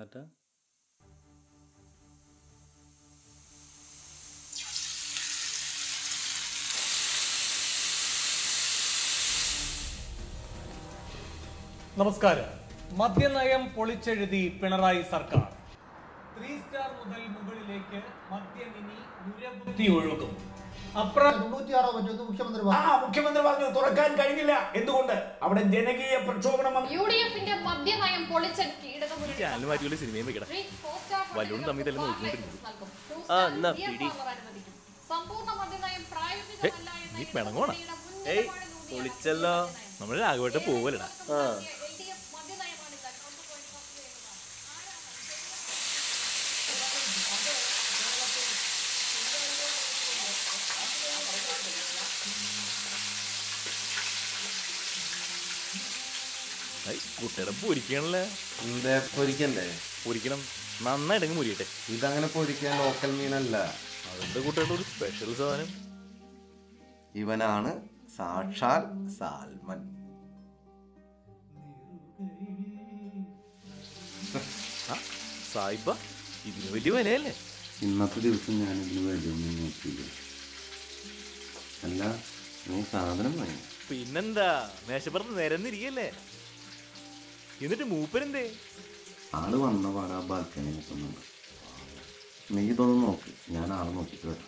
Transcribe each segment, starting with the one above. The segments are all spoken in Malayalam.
രാഘവേട്ട നമസ്കാരം മദ്യനയം പൊളിച്ചെഴുതി പിണറായി സർക്കാർ ത്രീ സ്റ്റാർ മുതൽ മുകളിലേക്ക് മദ്യം ഇനി നിരവധി ഒഴുകും അപ്ര തൊണ്ണൂറ്റിയാറോ മറ്റൊന്ന് മുഖ്യമന്ത്രി ആ പറഞ്ഞു മുഖ്യമന്ത്രി പറഞ്ഞു തുറക്കാൻ കഴിഞ്ഞില്ല എന്തുകൊണ്ട് അവിടെ ജനകീയ പ്രക്ഷോഭണം വന്നു. യു ഡി എഫിന്റെ മദ്യനയം പൊളിച്ചെടുക്കി ഇടതുമുന്നണി ചാനൽ മാറ്റിയുള്ള സിനിമയും വെക്കടാ ശ്രീ ഫോർ സ്റ്റാർ വല്ലവരും തമ്മിൽ തല്ലുന്ന ഫാം നോക്കിക്കൊണ്ടിരിക്കും. ലൈസൻസ് നൽകും. ടു ആ, സ്റ്റാർ എന്നാ ബിയർ പിടി. പാർലർ അനുവദിക്കും. സമ്പൂർണ്ണ മദ്യനയം പ്രായോഗികമല്ല എന്ന നീ ഇടതുമുന്നണിയുടെ പിണങ്ങോടാ? മുൻ ഏയ്, നിലപാടിലൂന്നിയാണ് പൊളിച്ചല്ലോ. മദ്യനയം. നമ്മൾ രാഘവേട്ട പോവലടാ ഏഴ് വർഷം നടത്തിയ LDF മദ്യനയമാണിത്. ട്രംപ് പോയി ചർച്ച ചെയ്യുന്നതാണ്. ആരാണ്? കുട്ടിയുടെ പൊരിക്കണല്ലേ എന്തേ പൊരിക്കണ്ടേ പൊരിക്കണം നന്നായിട്ടങ്ങ് മുരിയട്ടെ ഇതങ്ങനെ പൊരിക്കാൻ ലോക്കൽ മീനല്ല അതിന്റെ കുട്ടിയുടെ ഒരു സ്പെഷ്യൽ സാധനം ഇവനാണ് സാക്ഷാൽ സാൽമൻ ആ സായിബ ഇതിന് വലിയ വിലയല്ലേ ഇന്നത്തെ ദിവസം ഞാൻ ഇതിന് വലിയൊന്നും നോക്കിയില്ല അല്ല നീ സാധനം വാങ്ങി പിന്നെന്താ മേശപ്പുറത്ത് നിരന്നിരിക്കല്ലേ എന്നിട്ട് മൂപ്പരെന്തേ ആള് വന്ന പാടെ ആ ബാൽക്കണി നിൽക്കുന്നുണ്ട് നീ ഇതൊന്ന് നോക്ക് ഞാൻ ആളെ നോക്കിയിട്ട് വരാം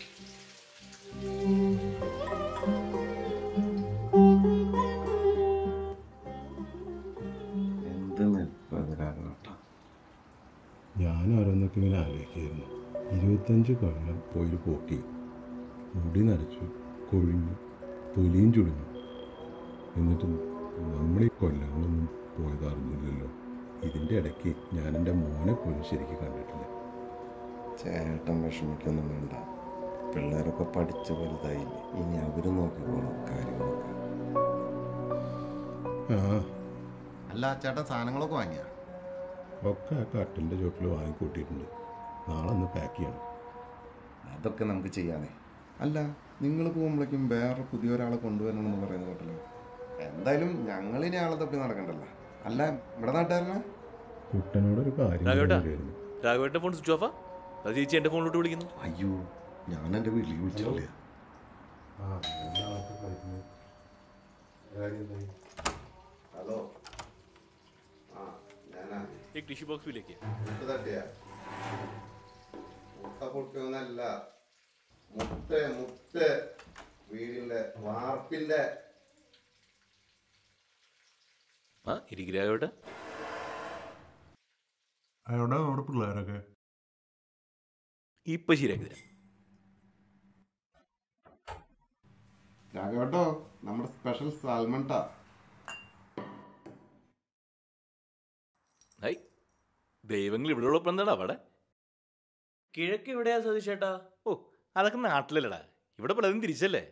എന്ത് നിൽപ്പതിരാകട്ടെ ഞാൻ ഓരോന്നൊക്കെ ഇങ്ങനെ ആലോചിക്കായിരുന്നു ഇരുപത്തഞ്ച് കൊല്ലം പോയി പോക്കി മുടി നരച്ചു കൊഴിഞ്ഞു തൊലിയും ചുളിഞ്ഞു എന്നിട്ട് നമ്മൾ ഈ കൊല്ലങ്ങളൊന്നും പോയത് അറിഞ്ഞില്ലല്ലോ ഇതിൻ്റെ ഇടയ്ക്ക് ഞാൻ എൻ്റെ മോനെ പോലും ശരിക്കും കണ്ടിട്ടില്ല ചേട്ടൻ വിഷമിക്കൊന്നും വേണ്ട പിള്ളേരൊക്കെ പഠിച്ച വലുതായില്ലേ ഇനി അവര് നോക്കിക്കോളും കാര്യങ്ങളൊക്കെ ആ അല്ല ചേട്ടൻ സാധനങ്ങളൊക്കെ വാങ്ങിയ ഒക്കെ ആ കട്ടിലിൻ്റെ ചോട്ടിൽ വാങ്ങിക്കൂട്ടിയിട്ടുണ്ട് നാളെ ഒന്ന് പാക്ക് ചെയ്യണം അതൊക്കെ നമുക്ക് ചെയ്യാനേ അല്ല നിങ്ങൾ പോകുമ്പോഴേക്കും വേറെ പുതിയൊരാളെ കൊണ്ടുവരണമെന്ന് പറയുന്ന കേട്ടല്ലോ എന്തായാലും ഞങ്ങളിനി ആളെ തപ്പി നടക്കണ്ടല്ലോ അല്ല ഇവിടെ നാട്ടുകാരനാ കുട്ടനോടൊരു കാര്യം രാഘവേട്ടാ പറയാനായിരുന്നു. രാഘവേട്ട ഫോൺ സ്വിച്ച് ഓഫാ അത് ചേച്ചി എന്റെ ഫോണിലോട്ട് വിളിക്കുന്നു അയ്യോ ഞാൻ എൻ്റെ വീട്ടിലേക്ക് വിളിച്ചിട്ടില്ല ഹലോ ആ ഞാനാ ഈ ടിഷ്യൂ ബോക്സ് വിലേക്ക് മുട്ട തട്ടിയ മുട്ട പൊട്ടിയൊന്നല്ല മുട്ട മുട്ട വീടിന്റെ വാർപ്പിന്റെ ആ ഇരിക്കും രാഘവേട്ട എവിടെ നമ്മുടെ പിള്ളേരൊക്കെ ഇപ്പൊ ശരിയാക്കി തരാം രാഘവട്ടോ നമ്മുടെ സ്പെഷ്യൽ സാൽമൺട്ടാ ഐ ദൈവങ്ങൾ ഇവിടെ ഉള്ളപ്പോൾ എന്താടാ അവിടെ കിഴക്ക് എവിടെയാ സതീഷേട്ടാ ഓ അതൊക്കെ നാട്ടിലല്ലടാ ഇവിടെ പലതും തിരിച്ചല്ലേ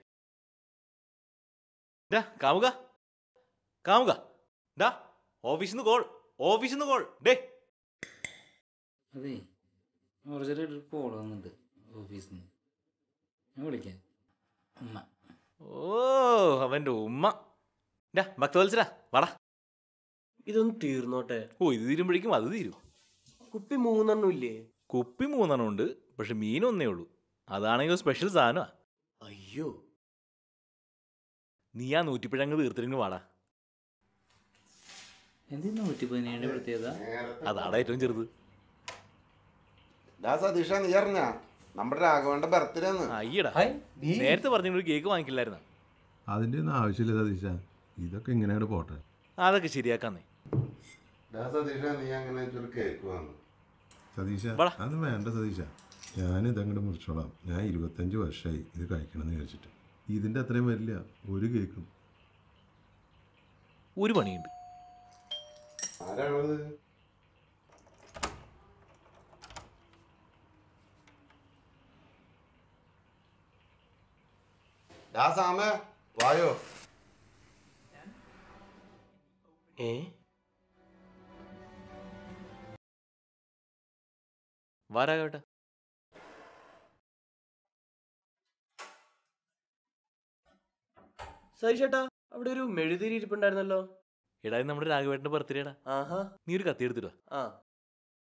ഡാ കാമുക കാമുക ഡാ ഓഫീസിൽ നിന്ന് കോൾ ഓഫീസിൽ നിന്ന് കോൾ ഡേ അതെ അർജൻറ്റായിട്ട് ഒരു കോൾ വന്നിട്ടുണ്ട് ഓഫീസിൽ നിന്ന് ഞാൻ വിളിക്കാം അമ്മ ഓ അവന്റെ ഉമ്മ ഡാ ഭക്തവത്സര വാടാ ഇതൊന്ന് തീർന്നോട്ടെ ഓ ഇത് തീരുമ്പോഴേക്കും അത് തീരും കുപ്പി മൂന്നെണ്ണം ഇല്ലേ കുപ്പി മൂന്നെണ്ണം ഉണ്ട് പക്ഷെ മീൻ ഒന്നേ ഉള്ളൂ അതാണെങ്കിൽ സ്പെഷ്യൽ സാധനമാ അയ്യോ നീ ആ നൂറ്റിപ്പിഴങ്ങ് തീർത്തിരിങ്ങ് വാടാ എന്തിനാ നൂറ്റി പതിനേഴ് പ്രത്യേകത അതാടാ ഏറ്റവും ചെറുത് ഡാ സതീഷ നീ അറിഞ്ഞ നമ്മുടെ രാഘവന്റെ ബർത്ത്ഡേ ആണ് അയ്യടാ നേരത്തെ പറഞ്ഞ ഒരു കേക്ക് വാങ്ങിക്കില്ലായിരുന്ന അതിൻ്റെ ഒന്നും ആവശ്യമില്ല സതീശ ഇതൊക്കെ ഇങ്ങനെയാണ് പോട്ടെ അതൊക്കെ ശരിയാക്കാന്നേ ഡാ സതീഷ നീ അങ്ങനെ ഒരു കേക്ക് വാങ്ങും സതീശ വാടാ. അത് വേണ്ട സതീശ ഞാൻ ഇതങ്ങോട്ട് മുറിച്ചോളാം ഞാൻ ഇരുപത്തഞ്ച് വർഷമായി ഇത് കഴിക്കണമെന്ന് വിചാരിച്ചിട്ട് ഇതിൻ്റെ അത്രയും വരില്ല ഒരു കേക്കും ഒരു പണിയുണ്ട് ആരാണത് ഡാ സാമ വായോ ഏ വാരാകട്ടെ സതീഷേട്ടാ അവിടെ ഒരു മെഴുതിരി ഇരിപ്പുണ്ടായിരുന്നല്ലോ എടാ ഇത് നമ്മുടെ രാഘവേട്ടന്റെ ബർത്ത്ഡേടാ ആഹാ നീ ഒരു കത്തി എടുത്തിട്ട് വാ. ആ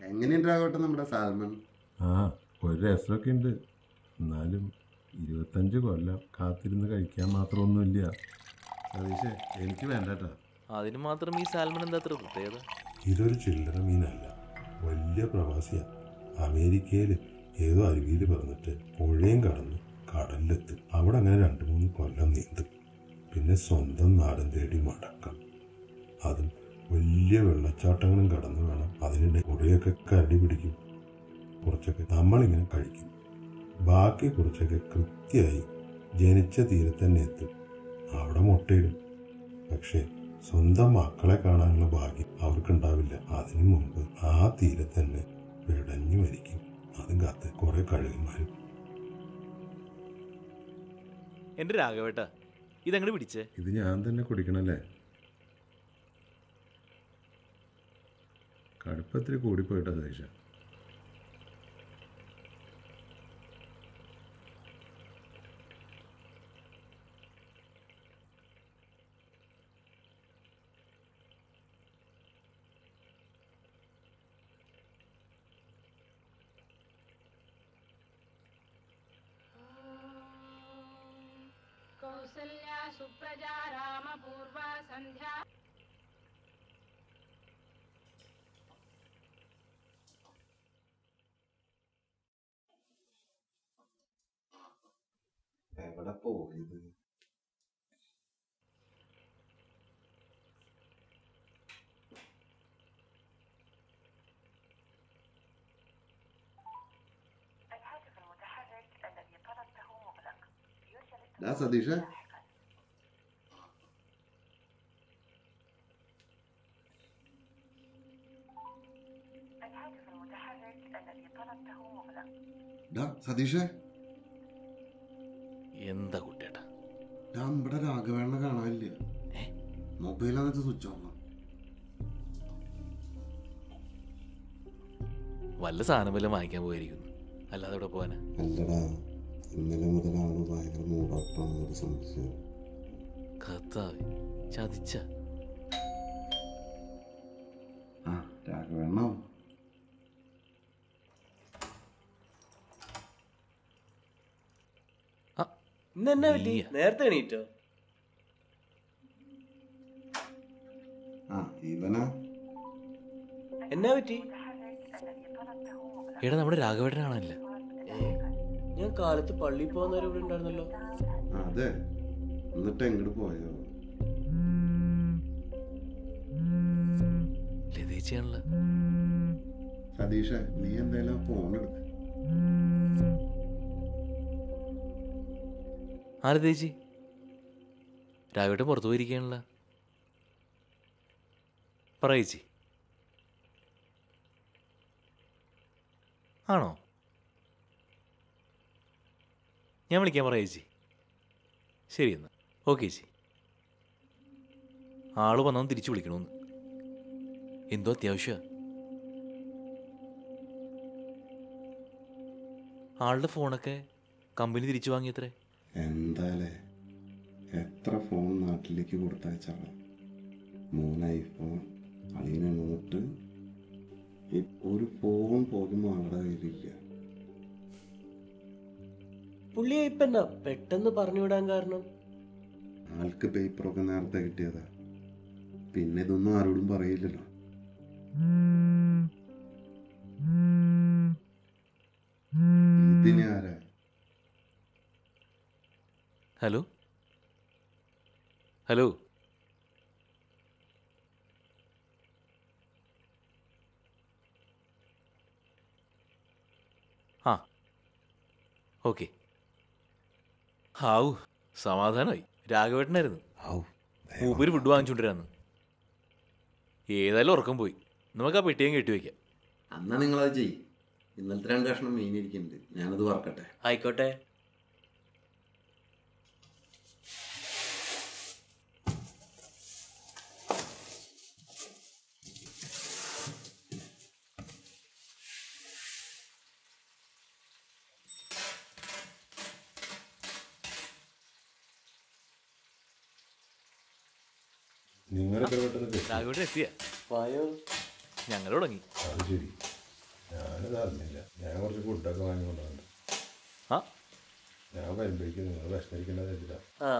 എങ്ങനെയുണ്ടാകട്ടെ നമ്മുടെ സാൽമൺ ആ ഒരു രസമൊക്കെ ഉണ്ട് എന്നാലും ഇരുപത്തഞ്ച് കൊല്ലം കാത്തിരുന്ന് കഴിക്കാൻ മാത്രമൊന്നുമില്ല സതീഷേ എനിക്ക് വേണ്ടട്ടാ അതിന് മാത്രം ഈ സാൽമൺ എന്താ അത്ര പ്രത്യേകത ഇതൊരു ചില്ലറ മീനല്ല വലിയ പ്രവാസിയാ അമേരിക്കയിൽ ഏതോ അരുവിയിൽ പറഞ്ഞിട്ട് പുഴയും കടന്ന് കടലിലെത്തും അവിടെ അങ്ങനെ രണ്ട് മൂന്ന് കൊല്ലം നീന്തും പിന്നെ സ്വന്തം നാടൻ തേടി മടക്കം അതും വലിയ വെള്ളച്ചാട്ടങ്ങളും കടന്ന് വേണം അതിനിടെ കുറേയൊക്കെ കരടി പിടിക്കും കുറച്ചൊക്കെ നമ്മളിങ്ങനെ കഴിക്കും ബാക്കി കുറച്ചൊക്കെ കൃത്യമായി ജനിച്ച തീരെ തന്നെ എത്തും അവിടെ മുട്ടയിടും പക്ഷേ സ്വന്തം മക്കളെ കാണാനുള്ള ഭാഗ്യം അവർക്കുണ്ടാവില്ല അതിനു മുമ്പ് ആ തീരെ തന്നെ പിടഞ്ഞു മരിക്കും അതും കാത്ത് കുറെ കഴുകന്മാരും എൻ്റെ രാഘവേട്ട ഇതെങ്ങനെ പിടിച്ചേ ഇത് ഞാൻ തന്നെ കുടിക്കണല്ലേ കടുപ്പത്തിരി കൂടിപ്പോയിട്ടാ സതീഷ कौसल्या सुप्रजा रामपूर्वा सन्ध्या എവിടെ പോയത് ഡാ സതീഷ ഡാ സതീഷേ എന്താ കുട്ടേട്ടാ ഡാ നമ്മുടെ രാഘവേണ്ണ കാണാനില്ല മൊബൈലാന്നിട്ട് സ്വിച്ച് ഓഫ് വല്ല സാധനം വല്ലതും വാങ്ങിക്കാൻ പോയിരിക്കുന്നു അല്ലാതെ ഇവിടെ പോകാനാ അല്ലടാ ഇന്നലെ മുതലാണ് ഭയങ്കര മൂടാപ്പാണെന്നൊരു സംശയം കത്താവി ചതിച്ച ആ രാഘവേണ്ണോ ഇന്ന് എന്നാ പറ്റി നീയാ? നേരത്തെ എണീറ്റോ ആ ഇവനാ എന്നാ പറ്റി എടാ നമ്മുടെ രാഘവേട്ടനാണല്ല ഏ, ഞാൻ കാലത്ത് പള്ളിയിൽ പോകുന്നവരെ ഇവിടെ ഉണ്ടായിരുന്നല്ലോ ആ അതെ എന്നിട്ട് എങ്ങോട്ട് പോയോ ലതേച്ചിയാണല്ലോ സതീഷ നീ എന്തായാലും ഫോൺ എടുക്ക ആര് തേച്ചി രാഘവേട്ടൻ പുറത്തു പോയിരിക്കുകയാണല്ലോ പറയേച്ചി ആണോ ഞാൻ വിളിക്കാൻ പറയേച്ചി ശരി എന്നാ ഓക്കെ ചേച്ചി ആള് വന്നാൽ തിരിച്ചു വിളിക്കണമെന്ന് എന്തോ അത്യാവശ്യ ആളുടെ ഫോണൊക്കെ കമ്പനി തിരിച്ചു വാങ്ങിയത്രേ എന്താലേ എത്ര ഫോൺ നാട്ടിലേക്ക് കൊടുത്തയച്ചാളാ മൂന്ന് ഐഫോൺ അളിയന് നോട്ട് ഇപ്പൊ ഒരു ഫോൺ പോലും ആളുടെ കയ്യിലില്ല പുള്ളിയെ ഇപ്പൊ എന്നാ പെട്ടെന്ന് പറഞ്ഞു വിടാൻ കാരണം ആൾക്ക് പേപ്പറൊക്കെ നേരത്തെ കിട്ടിയതാ പിന്നെ ഇതൊന്നും ആരോടും പറയില്ലല്ലോ ഇതിന് ആരാ ഹലോ ഹലോ ആ ഓക്കെ ഹാവു സമാധാനമായി രാഘവേട്ടനായിരുന്നു മൂപ്പര് ഫുഡ് വാങ്ങിച്ചുകൊണ്ടിരാന്ന് ഏതായാലും ഉറക്കം പോയി നമുക്ക് ആ പെട്ടിയും കെട്ടി വയ്ക്കാം അന്നാ നിങ്ങളത് ചെയ്യും ഇന്നലത്തെ രണ്ട് കഷ്ണം മീൻ ഇരിക്കുന്നുണ്ട് ഞാനത് വറക്കട്ടെ ആയിക്കോട്ടെ നിങ്ങളൊക്കെ പെട്ടെന്ന് രാഘവേട്ടൻ എത്തിയ വായോ ഞങ്ങൾ തുടങ്ങി അത് ശരി ഞാനത് അറിഞ്ഞില്ല ഞാൻ കുറച്ച് ഫുഡൊക്കെ വാങ്ങി കൊണ്ടുവന്നിട്ടുണ്ട് ആ ഞാൻ വരുമ്പോഴേക്കും നിങ്ങൾ വിഷമിക്കേണ്ടത് വെച്ചിട്ടാ ആ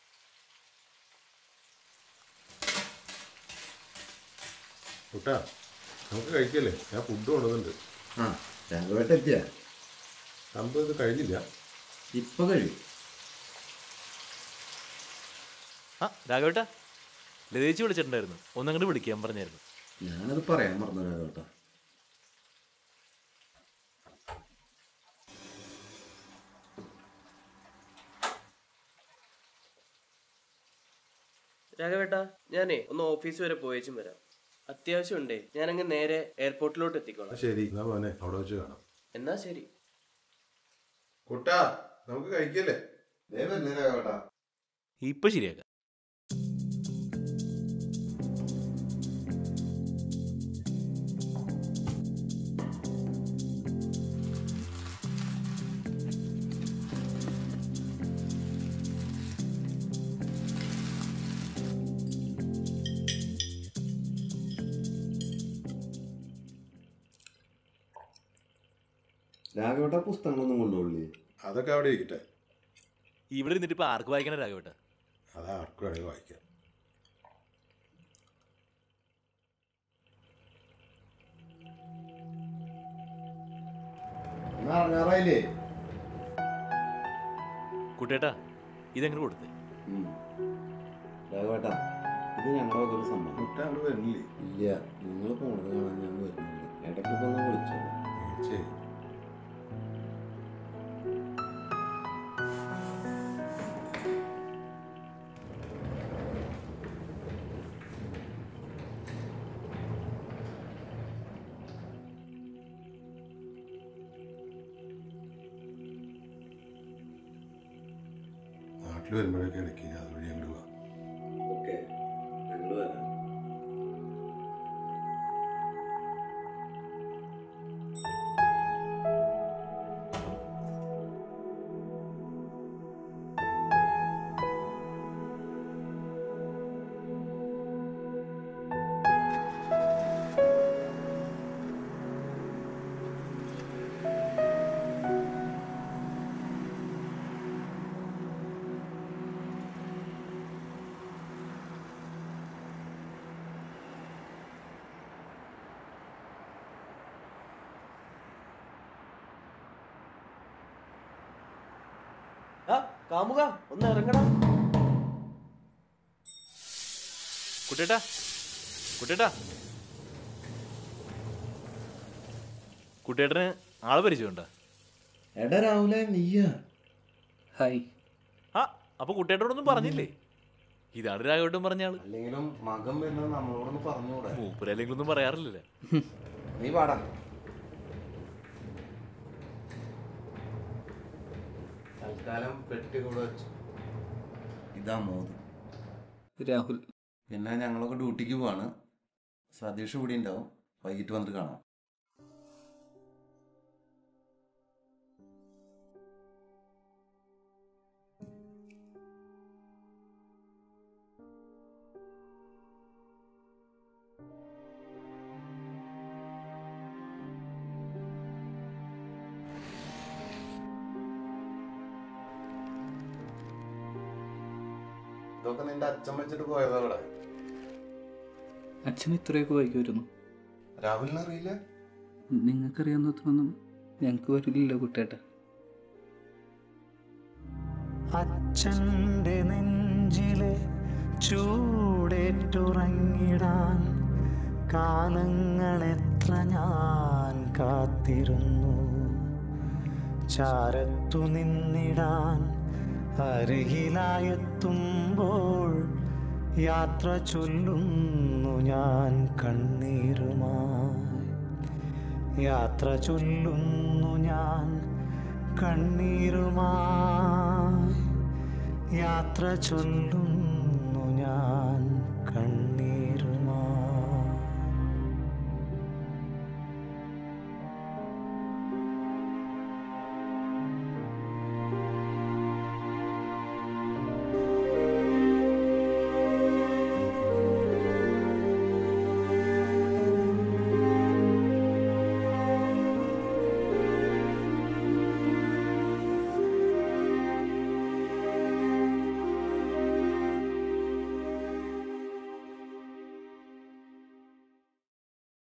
കുട്ടാ നമുക്ക് കഴിക്കല്ലേ ഞാൻ ഫുഡ് കൊണ്ടുവന്നിട്ടുണ്ട് ആ രാഘവേട്ട എത്തിയ സംഭവം ഇത് കഴിഞ്ഞില്ല ഇപ്പൊ കഴിയും ആ രാഘവേട്ട ലതേച്ചി വിളിച്ചിട്ടുണ്ടായിരുന്നു ഒന്നങ്ങോട്ട് വിളിക്കാൻ പറഞ്ഞായിരുന്നു ഞാനത് പറയാൻ മറന്നു രാഘവേട്ട രാഘവേട്ടാ ഞാനേ ഒന്ന് ഓഫീസ് വരെ പോയേച്ചും വരാം അത്യാവശ്യമുണ്ടേ ഞാനങ്ങ് നേരെ എയർപോർട്ടിലോട്ട് എത്തിക്കോളാം ശരി എന്നാ മോനെ അവിടെ വെച്ച് കാണാം എന്നാ ശരി കുട്ടാ നമുക്ക് കഴിക്കല്ലേ ദേ വരുന്നേ രാഘവേട്ട ഇപ്പൊ ശരിയാക്കാം രാഘവേട്ട പുസ്തകങ്ങളൊന്നും കൊണ്ടുപോകില്ലേ അതൊക്കെ അവിടെ ഇരിക്കട്ടെ ഇവിടെ ഇരുന്നിട്ട് ഇപ്പൊ ആർക്ക് വായിക്കണ രാഘവേട്ട അത് ആർക്കും വേണമെങ്കിൽ വായിക്കാം എന്നാ ഇറങ്ങാറായില്ലേ കുട്ടേട്ടാ ഇതെങ്ങനെ കൊടുത്തേ രാഘവേട്ട ഇത് ഞങ്ങളുടെ വക ഒരു സമ്മാനം കുട്ടാ അവിടെ വരുന്നില്ലേ ഇല്ല നിങ്ങൾ പോണത് കാണാൻ ഞാൻ വരുന്നില്ല ഇടയ്ക്കൊക്കെ ഒന്ന് വിളിച്ചോളൂ ശരി നാട്ടിൽ വരുമ്പോഴൊക്കെ ഇടയ്ക്ക് അതുവഴി അങ്ങോട്ട് പോവാം ഓക്കെ ഞങ്ങൾ വരാം ആ കാമുക ഒന്ന് ഇറങ്ങണം കുട്ടേട്ടാ കുട്ടേട്ടാ കുട്ടേട്ടന് ആളെ പരിചയമുണ്ടോ എടാ രാവിലെ നീയാ ഹായ് ആ അപ്പൊ കുട്ടേട്ടനോടൊന്നും പറഞ്ഞില്ലേ ഇതാണ് രാഘവേട്ടൻ പറഞ്ഞ ആള് അല്ലെങ്കിലും മകൻ വരുന്നത് നമ്മളോടൊന്ന് പറഞ്ഞുകൂടെ മൂപ്പരല്ലെങ്കിലും ഒന്നും പറയാറില്ലല്ലേ നീ പാടാ തൽക്കാലം പെട്ടി കൂടെ വെച്ചു ഇതാ മോദി രാഹുൽ പിന്നെ ഞങ്ങളൊക്കെ ഡ്യൂട്ടിക്ക് പോവാണ് സതീഷ് ഇവിടെ ഉണ്ടാവും വൈകിട്ട് വന്നിട്ട് കാണാം ഇതൊക്കെ നിന്റെ അച്ഛൻ വെച്ചിട്ട് പോയതാ ഇവിടെ അച്ഛൻ ഇത്രയൊക്കെ വൈകുമായിരുന്നു രാഹുലിനെ അറിയില്ല നിങ്ങൾക്കറിയാവുന്നതൊന്നും ഞങ്ങൾക്ക് വരില്ലല്ലോ കുട്ടേട്ട അച്ഛൻ്റെ നെഞ്ചിലെ ചൂടേറ്റുറങ്ങിടാൻ കാലങ്ങളെത്ര ഞാൻ കാത്തിരുന്നു ചാരത്തു നിന്നിടാൻ അരികിലായെത്തുമ്പോൾ യാത്ര ചൊല്ലുന്നു ഞാൻ കണ്ണീരുമായി യാത്ര ചൊല്ലുന്നു ഞാൻ കണ്ണീരുമായി യാത്ര ചൊല്ലുന്നു